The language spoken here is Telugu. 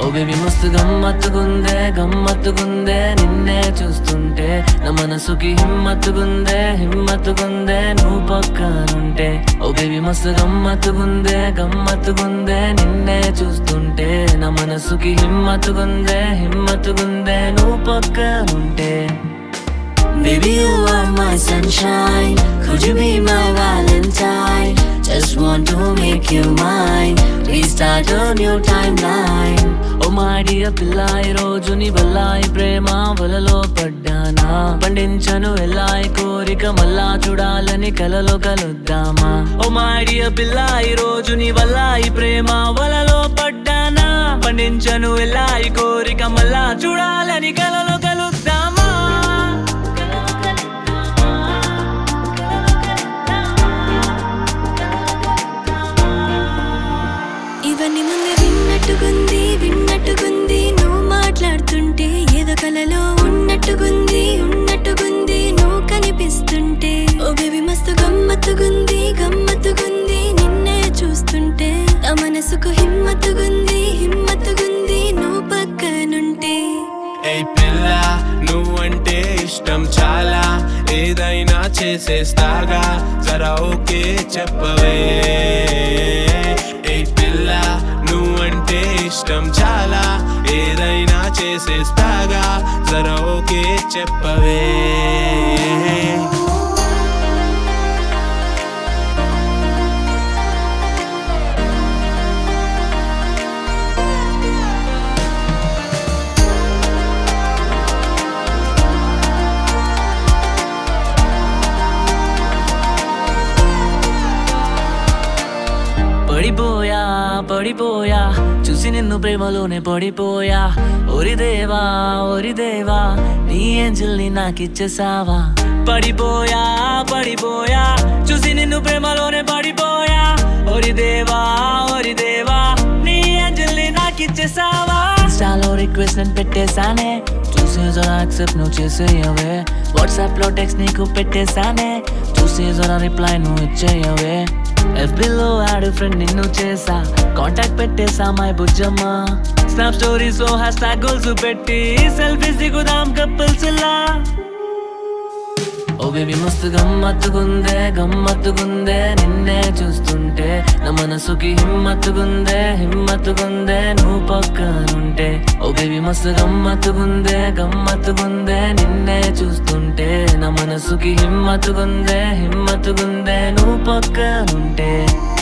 ఓ బేబీ మస్తు గమ్మత్తుగుందే గమ్మత్తుగుందే నిన్నే చూస్తుంటే నా మనసుకి హిమ్మత్తుగుందే హిమ్మత్తుగుందే నువ్వు పక్కనుంటే ఓ బేబీ మస్తు గమ్మత్తుగుందే గమ్మత్తుగుందే నిన్నే చూస్తుంటే నా మనసుకి హిమ్మత్తుగుందే హిమ్మత్తుగుందే నువ్వు పక్కనుంటే Baby, you are my sunshine. Could you be my Valentine? Just want to make you mine. Please start a new timeline. ఓ మాడియ పిల్ల ఈ రోజు నీ వల్ల ఈ ప్రేమ వలలో పడ్డానా పండించను ఎలా ఈ కోరిక మళ్ళా చూడాలని కలలో కలుద్దామా ఓ మాడియ పిల్ల ఈ రోజు నీ వల్ల ఈ ప్రేమ వలలో పడ్డానా పండించను ఎలా ఈ కోరిక మళ్ళా చూడాలని కలలో కలుద్దామా ఇవన్నీ ముందే విన్నట్టుగుంది విన్నట్టుగుంది నువ్వు మాట్లాడుతుంటే ఏదో కలలో ఉన్నట్టుగుంది ఉన్నట్టుగుంది నువ్వు కనిపిస్తుంటే ఓ బేబీ మస్తు గమ్మత్తుగుంది గమ్మత్తుగుంది నిన్నే చూస్తుంటే నా మనసుకు హిమ్మత్తుగుంది హిమ్మత్తుగుంది నువ్వు పక్కనుంటే ఏయ్ పిల్ల నువ్వంటే ఇష్టం చాలా ఏదైనా చేసేస్తాగా జరా ఓకే చెప్పవే ఏయ్ పిల్ల నువ్వంటే ఇష్టం చాలా ఏదైనా చేసేస్తాగా జరా ఓకే చెప్పవే పడిపోయా పడిపోయా చూసి నిన్ను ప్రేమలోనే పడిపోయా ఓరి దేవా ఓరి దేవా నీ ఏంజల్ని నాకిచ్చేసావా పడిపోయా పడిపోయా చూసి నిన్ను ప్రేమలోనే పడిపోయా ఓరి దేవా ఓరి దేవా నీ ఏంజల్ని నాకిచ్చేసావా ఇన్స్టాలో రిక్వెస్ట్ నేను పెట్టేశానే చూసి జరా యాక్సెప్ట్ నువ్వు చేసేయవే వాట్సాప్ లో టెక్స్ట్ నీకు పెట్టేశానే చూసి జరా రిప్లై నువ్వు ఇచ్చేయవే FB లో యాడ్ ఫ్రెండ్ నిన్ను చేసా కాంటాక్ట్ పెట్టేసా మై బుజ్జమ్మ స్నాప్ స్టోరీస్ లో హ్యాష్ ట్యాగ్ గోల్స్ పెట్టి సెల్ఫీస్ దిగుదాం కపుల్స్ లా ఓ బేబీ మస్తు గమ్మత్తుగుందే గమ్మత్తుగుందే నిన్నే చూస్తుంటే నా మనసుకి హిమ్మత్తుగుందే హిమ్మత్తుగుందే నువ్వు పక్కనుంటే ఓ బేబీ మస్తు గమ్మత్తుగుందే గమ్మత్తుగుందే నిన్నే చూస్తుంటే నా మనసుకి హిమ్మత్తుగుందే హిమ్మత్తుగుందే నువ్వు పక్కనుంటే